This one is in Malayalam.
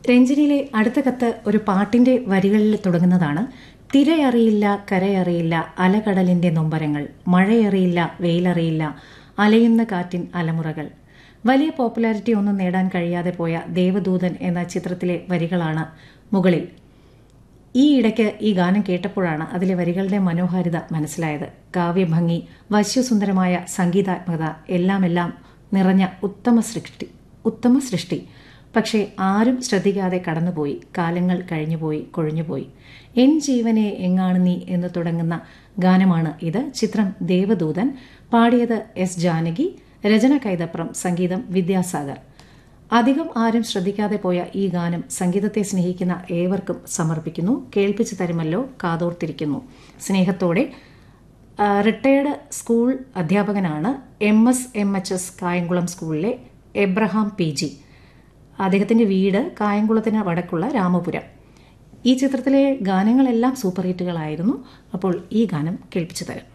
രഞ്ജിനിയിലെ അടുത്ത കത്ത് ഒരു പാട്ടിന്റെ വരികളിൽ തുടങ്ങുന്നതാണ് തിരയറിയില്ല കരയറിയില്ല അലകടലിന്റെ നൊമ്പരങ്ങൾ മഴയറിയില്ല വെയിലറിയില്ല അലയുന്ന കാറ്റിൻ അലമുറകൾ വലിയ പോപ്പുലാരിറ്റി ഒന്നും നേടാൻ കഴിയാതെ പോയ ദേവദൂതൻ എന്ന ചിത്രത്തിലെ വരികളാണ് മുകളിൽ ഈ ഇടയ്ക്ക് ഈ ഗാനം കേട്ടപ്പോഴാണ് അതിലെ വരികളുടെ മനോഹാരിത മനസ്സിലായത് കാവ്യഭംഗി വശ്യസുന്ദരമായ സംഗീതാത്മകത എല്ലാമെല്ലാം നിറഞ്ഞ ഉത്തമ സൃഷ്ടി ഉത്തമ സൃഷ്ടി പക്ഷേ ആരും ശ്രദ്ധിക്കാതെ കടന്നുപോയി കാലങ്ങൾ കഴിഞ്ഞുപോയി കൊഴിഞ്ഞുപോയി എൻ ജീവനെ എങ്ങാണ് നീ എന്ന് തുടങ്ങുന്ന ഗാനമാണ് ഇത് ചിത്രം ദേവദൂതൻ പാടിയത് എസ് ജാനകി രചന കൈതപ്രം സംഗീതം വിദ്യാസാഗർ അധികം ആരും ശ്രദ്ധിക്കാതെ പോയ ഈ ഗാനം സംഗീതത്തെ സ്നേഹിക്കുന്ന ഏവർക്കും സമർപ്പിക്കുന്നു കേൾപ്പിച്ചു തരുമല്ലോ കാതോർത്തിരിക്കുന്നു സ്നേഹത്തോടെ റിട്ടയർഡ് സ്കൂൾ അധ്യാപകനാണ് M S M H S Kayamkulam സ്കൂളിലെ എബ്രഹാം പി ജി അദ്ദേഹത്തിന്റെ വീട് കായംകുളത്തിന് വടക്കുള്ള രാമപുരം ഈ ചിത്രത്തിലെ ഗാനങ്ങളെല്ലാം സൂപ്പർ ഹിറ്റുകളായിരുന്നു അപ്പോൾ ഈ ഗാനം കേൾപ്പിച്ചു തരാം